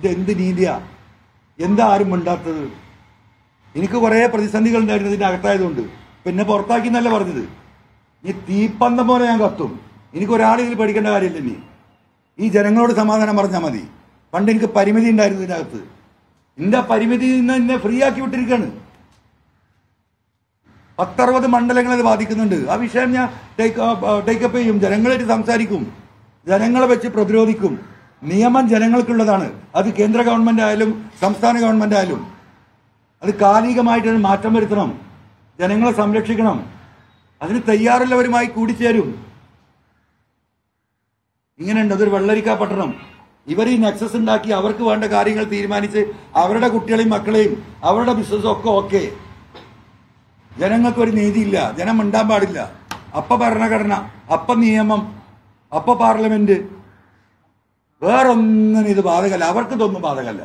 ഇത് എന്ത് നീതിയാ എന്താ ആരും മിണ്ടാത്തത് എനിക്ക് കുറേ പ്രതിസന്ധികൾ ഉണ്ടായിരുന്നു ഇതിന്റെ അകത്തായതുകൊണ്ട് പിന്നെ പുറത്താക്കി എന്നല്ല പറഞ്ഞത് ഈ തീപ്പന്തം പോലെ ഞാൻ കത്തും എനിക്ക് ഒരാളിതിൽ പഠിക്കേണ്ട കാര്യമില്ല ഇനി ഈ ജനങ്ങളോട് സമാധാനം പറഞ്ഞാൽ മതി പണ്ട് എനിക്ക് പരിമിതി ഉണ്ടായിരുന്നു ഇതിനകത്ത് എന്റെ പരിമിതി നിന്ന് എന്നെ ഫ്രീ ആക്കി വിട്ടിരിക്കുകയാണ് പത്തറുപത് മണ്ഡലങ്ങൾ അത് ബാധിക്കുന്നുണ്ട് ആ വിഷയം ഞാൻ ടേക്കപ്പ് ചെയ്യും ജനങ്ങളായിട്ട് സംസാരിക്കും ജനങ്ങളെ വെച്ച് പ്രതിരോധിക്കും നിയമം ജനങ്ങൾക്കുള്ളതാണ് അത് കേന്ദ്ര ഗവൺമെന്റ് ആയാലും സംസ്ഥാന ഗവൺമെന്റ് ആയാലും അത് കാലികമായിട്ട് മാറ്റം വരുത്തണം ജനങ്ങളെ സംരക്ഷിക്കണം അതിന് തയ്യാറുള്ളവരുമായി കൂടിച്ചേരും ഇങ്ങനെയുണ്ട് അതൊരു വെള്ളരിക്ക പട്ടണം ഇവർ ഈ നെക്സസ് ഉണ്ടാക്കി അവർക്ക് വേണ്ട കാര്യങ്ങൾ തീരുമാനിച്ച് അവരുടെ കുട്ടികളെയും മക്കളെയും അവരുടെ ബിസിനസ്സും ഒക്കെ ഓക്കെ ജനങ്ങൾക്ക് ഒരു നീതിയില്ല ജനം മിണ്ടാൻ പാടില്ല അപ്പ ഭരണഘടന അപ്പ നിയമം അപ്പ പാർലമെന്റ് വേറൊന്നിനും ഇത് ബാധകല്ല അവർക്ക് ഇതൊന്നും ബാധകല്ല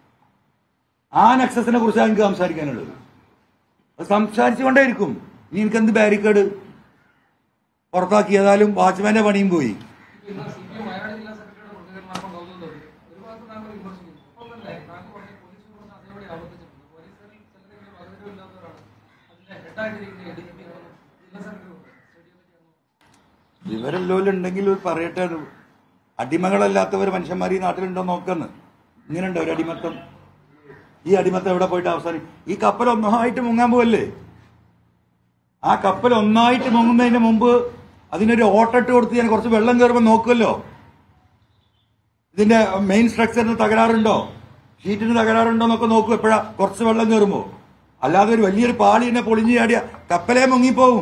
ആ നെക്സസിനെ കുറിച്ചാണ് എനിക്ക് സംസാരിക്കാനുള്ളത് അത് സംസാരിച്ചുകൊണ്ടേയിരിക്കും ഇനി എനിക്കെന്ത് ബാരിക്കേഡ് പുറത്താക്കി ഏതായാലും വാച്ച്മാന്റെ പണിയും പോയി ഇന്ന് സി പി എം വയനാട് ജില്ലാ സെക്രട്ടറിയുടെ പ്രതികരണം കൗതുകം തോന്നി ഒരു ഭാഗത്ത് താങ്കൾ വിമർശിക്കുന്നു ഒപ്പം തന്നെ താങ്കൾ പറഞ്ഞ പോലീസ് വിമർശനം അതേപടി ആവർത്തിച്ചിട്ടുണ്ട് പോലീസുകാരിൽ ചിലരെങ്കിലും പകുതിയില്ലാത്തവരാണ് അതിന്റെ ഹെഡായിട്ടിരിക്കുന്ന എ ഡി ജി പി ജില്ലാ സെക്രട്ടറി സ്റ്റേഡിയം വിവരല്ലോലും ഉണ്ടെങ്കിൽ ഒരു പറയട്ടെ അത്. അടിമകളല്ലാത്തവർ മനുഷ്യന്മാർ ഈ നാട്ടിലുണ്ടോ നോക്കുന്നു ഇങ്ങനെയുണ്ടോ ഒരു അടിമത്തം ഈ അടിമത്തം എവിടെ പോയിട്ട് അവസാനം ഈ കപ്പൽ ഒന്നായിട്ട് മുങ്ങാൻ പോവല്ലേ ആ കപ്പൽ ഒന്നായിട്ട് മുങ്ങുന്നതിന് മുമ്പ് അതിനൊരു ഓട്ടിട്ട് കൊടുത്ത് ഞാൻ കുറച്ച് വെള്ളം കയറുമ്പോൾ നോക്കുമല്ലോ ഇതിന്റെ മെയിൻ സ്ട്രക്ചറിന് തകരാറുണ്ടോ ഷീറ്റിന് തകരാറുണ്ടോ എന്നൊക്കെ നോക്കും എപ്പോഴാ കുറച്ച് വെള്ളം കയറുമ്പോൾ അല്ലാതെ ഒരു വലിയൊരു പാളി എന്നെ പൊളിഞ്ഞു ചാടിയ കപ്പലേ മുങ്ങിപ്പോവും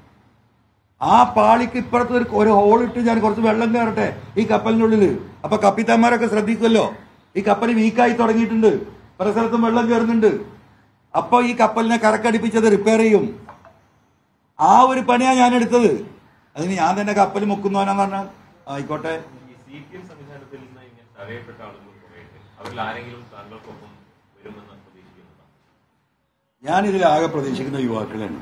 ആ പാളിക്ക് ഇപ്പുറത്ത് ഒരു ഒരു ഹോൾ ഇട്ട് ഞാൻ കുറച്ച് വെള്ളം കയറട്ടെ ഈ കപ്പലിനുള്ളിൽ അപ്പൊ കപ്പിത്താന്മാരൊക്കെ ശ്രദ്ധിക്കുമല്ലോ ഈ കപ്പൽ വീക്കായി തുടങ്ങിയിട്ടുണ്ട് പല സ്ഥലത്തും വെള്ളം കയറുന്നുണ്ട് അപ്പൊ ഈ കപ്പലിനെ കരക്കടിപ്പിച്ചത് റിപ്പയർ ചെയ്യും ആ ഒരു പണിയാ ഞാൻ എടുത്തത് അതിന് ഞാൻ തന്നെ കപ്പൽ മുക്കുന്നവനാന്ന് പറഞ്ഞാൽ ആയിക്കോട്ടെ ഈ സി പി എം സംവിധാനത്തിൽ നിന്ന് ഇങ്ങനെ തടയപ്പെട്ട ആളുകൾ കുറേയുണ്ട് അവരിൽ ആരെങ്കിലും താങ്കൾക്കൊപ്പം വരുമെന്ന് പ്രതീക്ഷിക്കുന്നുണ്ടോ ഞാൻ ഇതിലാകെ പ്രതീക്ഷിക്കുന്ന യുവാക്കളാണ്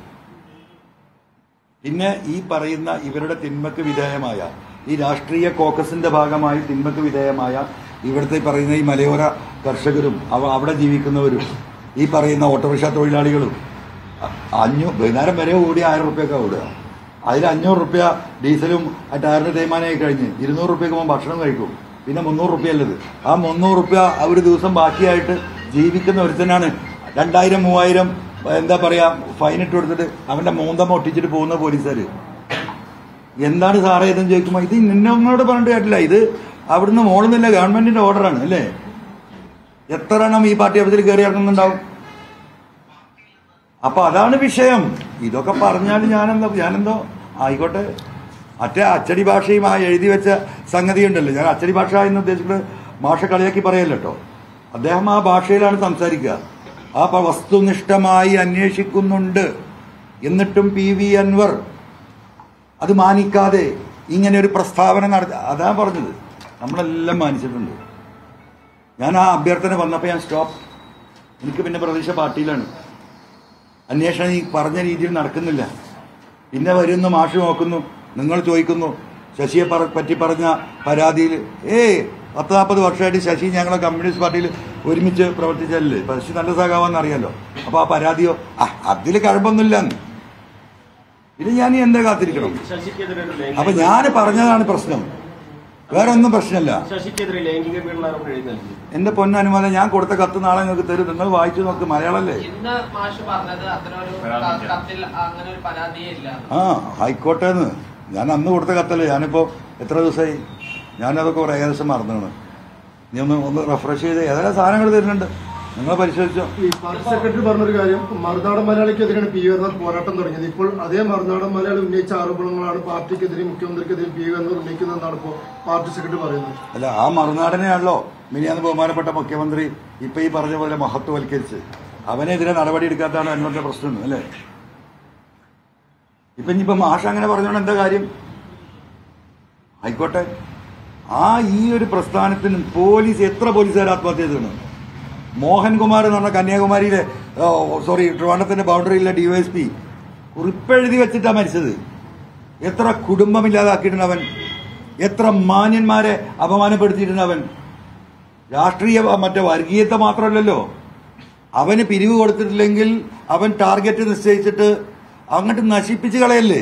പിന്നെ ഈ പറയുന്ന ഇവരുടെ തിന്മക്ക് വിധേയമായ ഈ രാഷ്ട്രീയ കോക്കസിന്റെ ഭാഗമായി തിന്മക്ക് വിധേയമായ ഇവിടുത്തെ പറയുന്ന ഈ മലയോര കർഷകരും അവ അവിടെ ജീവിക്കുന്നവരും ഈ പറയുന്ന ഓട്ടോറിക്ഷ തൊഴിലാളികളും അ- അഞ്ഞൂ വൈകുന്നേരം വരെ ഓടി ആയിരം റുപ്യൊക്കെ ഓടുക അതിൽ അഞ്ഞൂറ് റുപ്യ ഡീസലും ആ ടയറിന് തേയ്മാനമായി കഴിഞ്ഞ് ഇരുന്നൂറ് റുപ്യക്ക് പോകുമ്പോൾ ഭക്ഷണം കഴിക്കും പിന്നെ മുന്നൂറ് റുപ്യ അല്ലത് ആ മുന്നൂറ് റുപ്യ ഒരു ദിവസം ബാക്കിയായിട്ട് ജീവിക്കുന്ന ഒരുത്തനാണ് രണ്ടായിരം മൂവായിരം എന്താ പറയാ ഫൈൻ ഇട്ട് കൊടുത്തിട്ട് അവന്റെ മൂന്തം ഒട്ടിച്ചിട്ട് പോകുന്ന പോലീസുകാര് എന്താണ് സാറേ ഇതെന്ന് ചോദിക്കുമ്പോൾ ഇത് നിന്നോട് പറഞ്ഞിട്ട് കേട്ടില്ല ഇത് അവിടുന്ന് മോളുന്നില്ല ഗവൺമെന്റിന്റെ ഓർഡറാണ് അല്ലേ എത്ര എണ്ണം ഈ പാർട്ടി ഓഫീസിൽ കയറി ഇറങ്ങുന്നുണ്ടാവും അപ്പൊ അതാണ് വിഷയം ഇതൊക്കെ പറഞ്ഞാൽ ഞാനെന്തോ ഞാനെന്തോ ആയിക്കോട്ടെ മറ്റേ അച്ചടി ഭാഷയും ആ എഴുതി വെച്ച സംഗതി ഉണ്ടല്ലോ ഞാൻ അച്ചടി ഭാഷ എന്ന് ഉദ്ദേശിക്കുന്നത് ഭാഷ കളിയാക്കി പറയല്ലോ കേട്ടോ അദ്ദേഹം ആ ഭാഷയിലാണ് സംസാരിക്കുക ആ പ- വസ്തുനിഷ്ഠമായി അന്വേഷിക്കുന്നുണ്ട് എന്നിട്ടും പി വി അൻവർ അത് മാനിക്കാതെ ഇങ്ങനെ ഒരു പ്രസ്താവന നടത്തി അതാ പറഞ്ഞത് നമ്മളെല്ലാം മാനിച്ചിട്ടുണ്ട് ഞാൻ ആ അഭ്യർത്ഥന വന്നപ്പോൾ ഞാൻ സ്റ്റോപ്പ് എനിക്ക് പിന്നെ പ്രതീക്ഷ പാർട്ടിയിലാണ് അന്വേഷണം ഈ പറഞ്ഞ രീതിയിൽ നടക്കുന്നില്ല പിന്നെ വരുന്നു മാഷ് നോക്കുന്നു നിങ്ങൾ ചോദിക്കുന്നു ശശിയെ പറ പറ്റി പറഞ്ഞ പരാതിയിൽ ഏയ് പത്ത് നാൽപ്പത് വർഷമായിട്ട് ശശി ഞങ്ങളെ കമ്മ്യൂണിസ്റ്റ് പാർട്ടിയിൽ ഒരുമിച്ച് പ്രവർത്തിച്ചല്ലേ ഇപ്പൊ ശശി നല്ല സഖാവാന്ന് അറിയാലോ അപ്പൊ ആ പരാതിയോ ആ അതിൽ കഴമ്പൊന്നുമില്ല ഇത് ഞാൻ ഇനി എന്താ കാത്തിരിക്കണം ശശിക്കെതിരെ ഒരു ലൈംഗിക- അപ്പൊ ഞാൻ പറഞ്ഞതാണ് പ്രശ്നം വേറെ ഒന്നും പ്രശ്നമല്ല ശശിക്കെതിരെ ലൈംഗിക പീഡനാരോപണം എഴുതി നൽകി എന്റെ പൊന്നനുമാനം ഞാൻ കൊടുത്ത കത്ത് നാളെ നിങ്ങൾക്ക് തരും നിങ്ങൾ വായിച്ചു നോക്ക് മലയാളല്ലേ ഇന്ന് മാഷ് പറഞ്ഞത് അത്തരം ഒരു പരാതിയില്ല. കത്തിൽ അങ്ങനെ ഒരു പരാതിയേ ഇല്ല ആ ആയിക്കോട്ടെ എന്ന് ഞാൻ അന്ന് കൊടുത്ത കത്തല്ലേ ഞാനിപ്പോ എത്ര ദിവസമായി ഞാനതൊക്കെ കുറെ ഏകദേശം മറന്നാണ് നീ ഒന്ന് ഒന്ന് റിഫ്രഷ് ചെയ്ത് ഏതെല്ലാം സാധനങ്ങൾ തരുന്നുണ്ട് നിങ്ങൾ പരിശോധിച്ചോ ഈ പാർട്ടി സെക്രട്ടറി പറഞ്ഞൊരു കാര്യം മറുനാടൻ മലയാളിക്കെതിരെയാണ് പി വി പോരാട്ടം തുടങ്ങിയത് ഇപ്പോൾ അതേ മറുനാടൻ മലയാളി ഉന്നയിച്ച ആരോപണങ്ങളാണ് പാർട്ടിക്കെതിരെ മുഖ്യമന്ത്രിക്കെതിരെ പി വി ഉന്നയിക്കുന്നതെന്നാണ് ഇപ്പോൾ പാർട്ടി സെക്രട്ടറി പറയുന്നത് അല്ല ആ മറുനാടനെയാണല്ലോ മിനിയാന്ന് ബഹുമാനപ്പെട്ട മുഖ്യമന്ത്രി ഇപ്പൊ ഈ പറഞ്ഞ പോലെ മഹത്വവൽക്കരിച്ച് അവനെതിരെ നടപടി എടുക്കാത്തതാണ് അന്വറിന്റെ പ്രശ്നം അല്ലേ ഇപ്പൊ ഇനിയിപ്പോ മാഷ അങ്ങനെ പറഞ്ഞോണ്ട് എന്താ കാര്യം ആയിക്കോട്ടെ ആ ഈ ഒരു പ്രസ്ഥാനത്തിന് പോലീസ് എത്ര പോലീസുകാർ ആത്മഹത്യ ചെയ്തിരുന്നു മോഹൻകുമാർ എന്ന് പറഞ്ഞ കന്യാകുമാരിയിലെ ഓ, സോറി ട്രിവാണ്ടത്തിന്റെ ബൗണ്ടറിയിലെ ഡിവൈഎസ്പി കുറിപ്പെഴുതി വെച്ചിട്ടാ മരിച്ചത് എത്ര കുടുംബമില്ലാതാക്കിയിട്ടുണ്ട് അവൻ എത്ര മാന്യന്മാരെ അപമാനപ്പെടുത്തിയിട്ടുണ്ട് അവൻ രാഷ്ട്രീയ മറ്റേ വർഗീയത മാത്രമല്ലല്ലോ അവന് പിരിവ് കൊടുത്തിട്ടില്ലെങ്കിൽ അവൻ ടാർഗറ്റ് നിശ്ചയിച്ചിട്ട് അങ്ങോട്ട് നശിപ്പിച്ച് കളയല്ലേ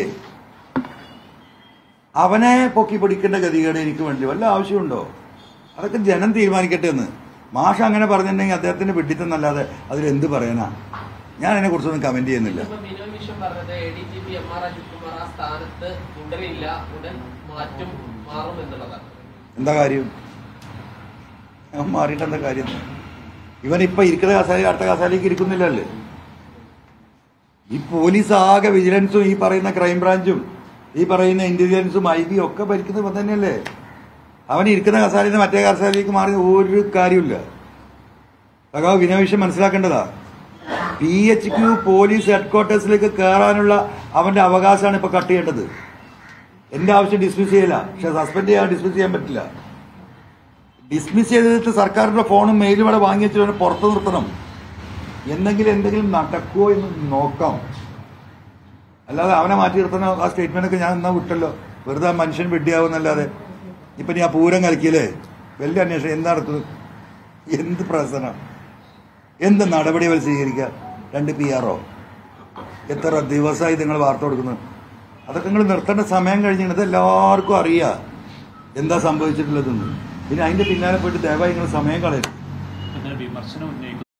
അവനെ പൊക്കി പിടിക്കേണ്ട ഗതികേട് എനിക്ക് വേണ്ടി വല്ല ആവശ്യമുണ്ടോ അതൊക്കെ ജനം തീരുമാനിക്കട്ടെ എന്ന് മാഷ അങ്ങനെ പറഞ്ഞിട്ടുണ്ടെങ്കിൽ അദ്ദേഹത്തിന് വിഡിത്തെന്നല്ലാതെ അതിലെന്ത് പറയാനാ ഞാൻ അതിനെ കുറിച്ചൊന്നും കമന്റ് ചെയ്യുന്നില്ല ഇപ്പൊ ബിനോയ് വിശ്വം പറഞ്ഞത് A D G P M R Ajithkumar ആ സ്ഥാനത്ത് തുടരില്ല ഉടൻ മാറ്റും മാറും എന്നുള്ളതാണ് എന്താ കാര്യം അവൻ മാറിയിട്ട് എന്താ കാര്യം ഇവൻ ഇപ്പൊ ഇരിക്കുന്ന കസാല അടുത്ത കസാലയ്ക്ക് ഇരിക്കുന്നില്ലല്ലേ ഈ പോലീസ് ആകെ വിജിലൻസും ഈ പറയുന്ന ക്രൈംബ്രാഞ്ചും ഈ പറയുന്ന ഇന്റലിജൻസും ഐ ബി ഒക്കെ ഭരിക്കുന്നത് ഇവൻ തന്നെയല്ലേ അവൻ ഇരിക്കുന്ന കസാലയിൽ നിന്ന് മറ്റേ കസാലയിലേക്ക് മാറി ഒരു കാര്യമില്ല സഖാവ് വിനോവിഷം മനസ്സിലാക്കേണ്ടതാ പി എച്ച് ക്യു പോലീസ് ഹെഡ്ക്വാർട്ടേഴ്സിലേക്ക് കയറാനുള്ള അവന്റെ അവകാശമാണ് ഇപ്പൊ കട്ട് ചെയ്യേണ്ടത് എന്റെ ആവശ്യം ഡിസ്മിസ് ചെയ്യില്ല പക്ഷെ സസ്പെൻഡ് ചെയ്യാൻ ഡിസ്മിസ് ചെയ്യാൻ പറ്റില്ല ഡിസ്മിസ് ചെയ്തിട്ട് സർക്കാരിന്റെ ഫോണും മെയിലും ഇവിടെ വാങ്ങി വെച്ചിട്ട് പുറത്ത് നിർത്തണം എന്തെങ്കിലും എന്തെങ്കിലും നടക്കുമോ എന്ന് നോക്കാം അല്ലാതെ അവനെ മാറ്റി നിർത്തണ ആ സ്റ്റേറ്റ്മെന്റ് ഒക്കെ ഞാൻ എന്നാ വിട്ടല്ലോ വെറുതെ ആ മനുഷ്യൻ വെട്ടിയാവുന്നല്ലാതെ ഇപ്പൊ നീ ആ പൂരം കലക്കിയില്ലേ വലിയ അന്വേഷണം എന്താ നടത്തുന്നത് എന്ത് പ്രശ്നം എന്ത് നടപടി അവർ സ്വീകരിക്കുക രണ്ട് പി ആറോ എത്ര ദിവസമായി നിങ്ങൾ വാർത്ത കൊടുക്കുന്നത് അതൊക്കെ നിങ്ങൾ നിർത്തേണ്ട സമയം കഴിഞ്ഞിട്ട് ഇത് എല്ലാവർക്കും അറിയാം എന്താ സംഭവിച്ചിട്ടുള്ളതെന്ന് പിന്നെ അതിന്റെ പിന്നാലെ പോയിട്ട് ദയവായി നിങ്ങൾ സമയം കളയരുത് അങ്ങനെ വിമർശനം ഉന്നയിക്കുന്നു